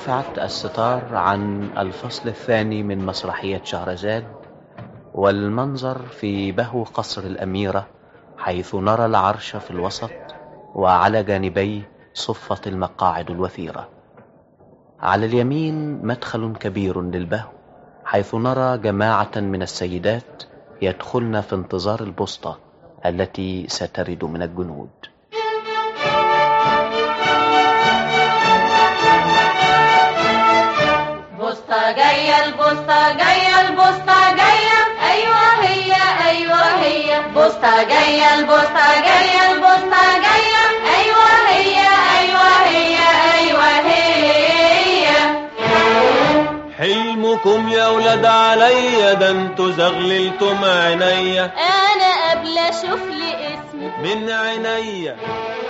رفعت الستار عن الفصل الثاني من مسرحية شهرزاد والمنظر في بهو قصر الأميرة حيث نرى العرش في الوسط وعلى جانبيه صفة المقاعد الوثيرة على اليمين مدخل كبير للبهو حيث نرى جماعة من السيدات يدخلن في انتظار البسطة التي سترد من الجنود بوسطة جاية البوسطة جاية البوسطة جاية أيوة هي أيوة هي بوسطة جاية البوسطة جاية البوسطة جاية أيوة هي أيوة هي أيوة هي حلمكم يا ولاد عليا ده انتوا زغللتم عينيا أنا قبل أشوف لي اسمي من عينيا